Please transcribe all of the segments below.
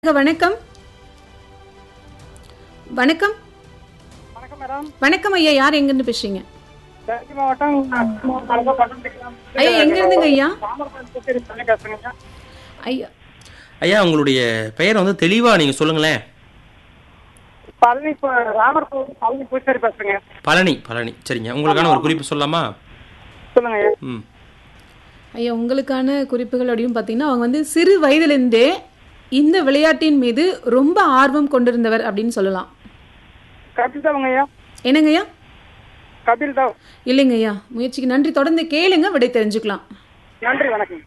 வணக்கம் வணக்கம் வணக்கம் மேடம் வணக்கம் ஐயா யார் எங்கிருந்து பேசுறீங்க தஞ்சை மாவட்டம் மலபா பட்டம் ஐயா எங்க இருந்துங்க ஐயா தாமரபுரம் புத்தேரி பண்ணி பேசுறீங்க ஐயா ஐயா உங்களுடைய பெயரை வந்து தெளிவா நீங்க சொல்லுங்களேன் பழனி பு- ராமர் கோவில் பழனி பூசாரி பேசுறேங்க பழனி பழனி சரிங்க உங்களுக்கான ஒரு குறிப்பு சொல்லலாமா சொல்லுங்க ஐயா. ம் ஐயா உங்களுக்கான குறிப்புகள் அப்படின்னு பார்த்தீங்கன்னா அவங்க வந்து சிறு வயதிலிருந்தே இந்த விளையாட்டின் மீது ரொம்ப ஆர்வம் கொண்டிருந்தவர் அப்படின்னு சொல்லலாம் கபில் தாவுங்க ஐயா என்னங்க ஐயா கபில் தாவ் இல்லைங்க ஐயா முயற்சிக்கு நன்றி தொடர்ந்து கேளுங்க விடை தெரிஞ்சுக்கலாம் நன்றி வணக்கம்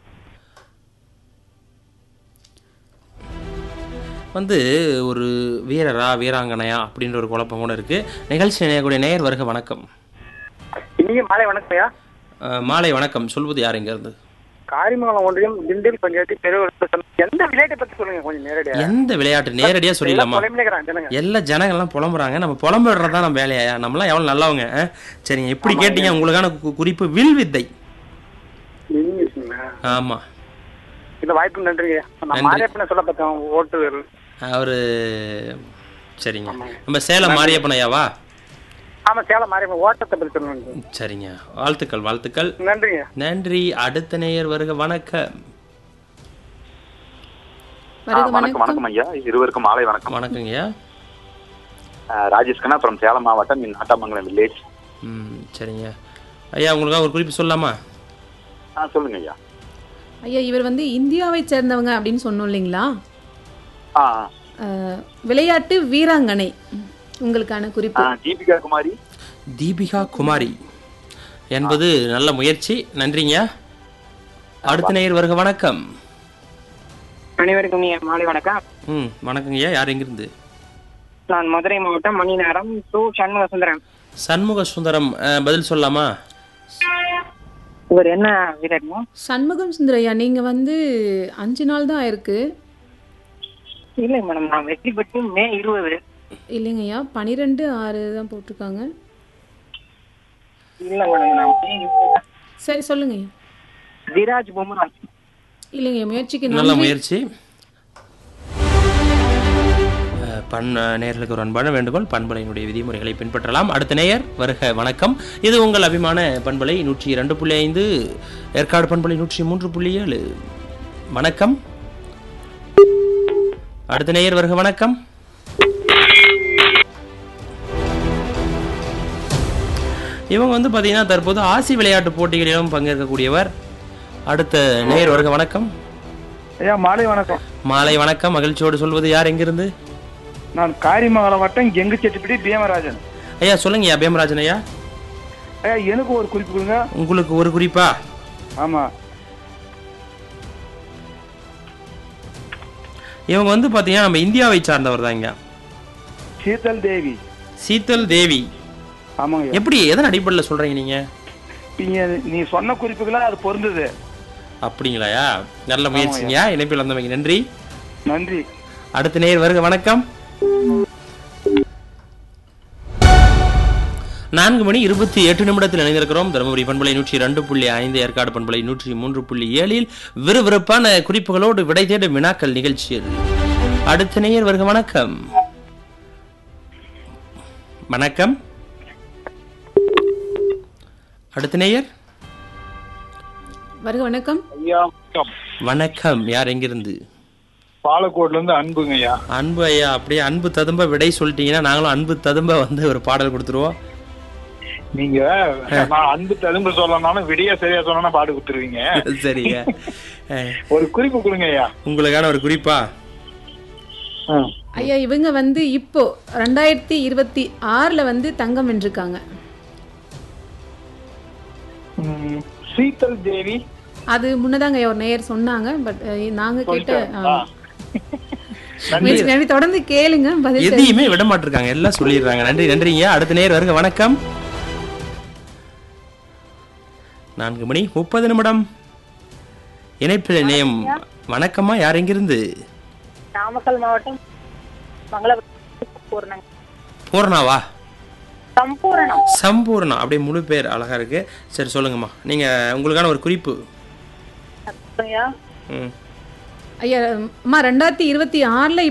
வந்து ஒரு வீரரா வீராங்கனையா அப்படின்ற ஒரு குழப்பம் கூட இருக்கு நிகழ்ச்சி நினையக்கூடிய நேயர் வருக வணக்கம் இனிய மாலை வணக்கம் ஐயா அஹ், மாலை வணக்கம் சொல்வது யார் இங்க இருந்து காரிமங்கலம் ஒன்றியம் திண்டில் பஞ்சாயத்து பெருவர் எந்த விளையாட்டை பத்தி சொல்லுங்க கொஞ்சம் நேரடியா எந்த விளையாட்டு நேரடியா சொல்லிடலாமா புலம்பிக்கிறான் ஜனங்க எல்லா ஜனங்கள்லாம் புலம்புறாங்க நம்ம புலம்புறது தான் நம்ம வேலையா நம்மளாம் எவ்வளவு நல்லவங்க அஹ்? சரிங்க எப்படி கேட்டீங்க உங்களுக்கான கு- குறிப்பு வில் வித்தை நீங்க இருக்குங்களா? ஆமா இந்த வாய்ப்பு நன்றிங்க ஐயா. நான் நன்றி. மாரியப்பனை சொல்ல பார்த்தேன் ஓட்டு அவரு சரிங்க நம்ம சேலம் மாரியப்பன் ஐயாவா ஆமா சேலம் மாரியப்பன் ஓட்டத்தை பத்தி சொல்லுங்க சரிங்க வாழ்த்துக்கள் வாழ்த்துக்கள் நன்றிங்க நன்றி அடுத்த நேயர் வருக வணக்கம் வருக வணக்கம் வணக்கம் வணக்கம் ஐயா இருவருக்கும் மாலை வணக்கம் வணக்கங்கய்யா அஹ் ராஜேஷ் கண்ணா from சேலம் மாவட்டம் இன் நாட்டாமங்கலம் வில்லேஜ் ம் சரிங்க ஐயா உங்களுக்காக ஒரு குறிப்பு சொல்லலாமா ஆ சொல்லுங்க ஐயா ஐயா இவர் வந்து இந்தியாவை சேர்ந்தவங்க அப்படின்னு சொன்னோம் இல்லைங்களா ஆ அஹ், விளையாட்டு வீராங்கனை உங்களுக்கான ஆ, குறிப்பு தீபிகா குமாரி தீபிகா குமாரி என்பது நல்ல முயற்சி நன்றிங்க அடுத்த நேயர் வருக வணக்கம் அனைவருக்கும் நீ மாலை வணக்கம் ம் வணக்கங்கய்யா யார் எங்கிருந்து நான் மதுரை மாவட்டம் மணி நேரம் சு சண்முக சுந்தரம் சண்முக சுந்தரம் அஹ், பதில் சொல்லலாமா இவர் என்ன வீரர்னா சண்முகம் சுந்தரையா நீங்க வந்து அஞ்சு நாள் தான் ஆயிருக்கு இல்லை மேடம் நான் வெற்றி பெற்று மே இருபது இல்லைங்கய்யா பனிரெண்டு ஆறு தான் போட்டிருக்காங்க இல்லை மேடம் நான் மே இருபது. சரி சொல்லுங்கய்யா விராஜ் பொம்ராஜ் இல்லைங்க முயற்சிக்கு நல்ல நன்றி முயற்சி அஹ், பண் அஹ், நேயர்களுக்கு ஒரு அன்பான வேண்டுகோள் பண்பலையினுடைய விதிமுறைகளை பின்பற்றலாம் அடுத்த நேயர் வருக வணக்கம் இது உங்கள் அபிமான பண்பலை நூற்றி இரண்டு புள்ளி ஐந்து ஏற்காடு பண்பலை நூற்றி மூன்று புள்ளி ஏழு வணக்கம் அடுத்த நேயர் வருக வணக்கம் இவங்க வந்து பார்த்தீங்கன்னா தற்போது ஆசி விளையாட்டு போட்டிகளிலும் பங்கேற்கக்கூடியவர் அடுத்த நேயர் வருக வணக்கம் ஐயா மாலை வணக்கம் மாலை வணக்கம் மகிழ்ச்சியோடு சொல்வது யார் எங்கிருந்து நான் காரிமங்கலம் வட்டம் கெங்கு செட்டிப்படி பீமராஜன் ஐயா சொல்லுங்க ஐயா பேமராஜன் ஐயா ஐயா எனக்கு ஒரு குறிப்பு கொடுங்க உங்களுக்கு ஒரு குறிப்பா ஆமா இவங்க வந்து பாத்தீங்கன்னா நம்ம இந்தியாவை சார்ந்தவர் தாங்க சீதல் தேவி சீத்தல் தேவி ஆமாங்க ஐயா. எப்படி எதன் அடிப்படையில் சொல்றீங்க நீங்க நீங்க நீ சொன்ன குறிப்புகளா அது பொருந்தது அப்படிங்களாயா நல்ல முயற்சிங்க இணைப்பில் வந்தவங்க நன்றி நன்றி அடுத்த நேர் வருக வணக்கம் நான்கு மணி இருபத்தி எட்டு நிமிடத்தில் இணைந்திருக்கிறோம் தருமபுரி பண்பலை நூற்றி ரெண்டு புள்ளி ஐந்து ஏற்காடு பண்பலை நூற்றி மூன்று புள்ளி ஏழில் விறுவிறுப்பான குறிப்புகளோடு விடை தேடும் வினாக்கள் நிகழ்ச்சியில் அடுத்த நேயர் வருக வணக்கம் வணக்கம் அடுத்த நேயர் வருக வணக்கம் ஐயா வணக்கம் வணக்கம் யார் எங்கிருந்து பாலக்கோட்ல இருந்து அன்புங்க ஐயா அன்பு ஐயா அப்படியே அன்பு ததும்ப விடை சொல்லிட்டீங்கன்னா நாங்களும் அன்பு ததும்ப வந்து ஒரு பாடல் கொடுத்துருவோம் நீங்க நான் அன்பு தழும்பு சொல்லனாலும் விடிய சரியா சொன்னா பாடு கொடுத்துருவீங்க சரிங்க அஹ், ஒரு குறிப்பு கொடுங்க ஐயா உங்களுக்கான ஒரு குறிப்பா ம். ஐயா இவங்க வந்து இப்போ ரெண்டாயிரத்தி இருபத்தி ஆறுல வந்து தங்கம் வென்றிருக்காங்க ம், சீதல் தேவி அது முன்னதாங்க ஐயா ஒரு நேயர் சொன்னாங்க பட் நாங்க கேட்ட சொல்லிட்டேன். ஆ. முயற்சி நன்றி தொடர்ந்து கேளுங்க பதில் தெரிஞ்சு- எதையுமே விட மாட்டிருக்காங்க எல்லாம் சொல்லிடுறாங்க நன்றி நன்றிங்க அடுத்த நேர் வருக வணக்கம் நான்கு மணி முப்பது நிமிடம் இணைப்பில் நேயம் வணக்கம்மா யார் எங்கிருந்து நாமக்கல் மாவட்டம் மங்களபுரம் பூர்ணம் பூர்ணாவா சம்பூரணம் சம்பூர்ணா அப்படியே முழு பேர் அழகா இருக்கு சரி சொல்லுங்கம்மா நீங்க உங்களுக்கான ஒரு குறிப்பு ஐயா ம் ஐயா அம்மா ரெண்டாயிரத்தி இருபத்தி ஆறுல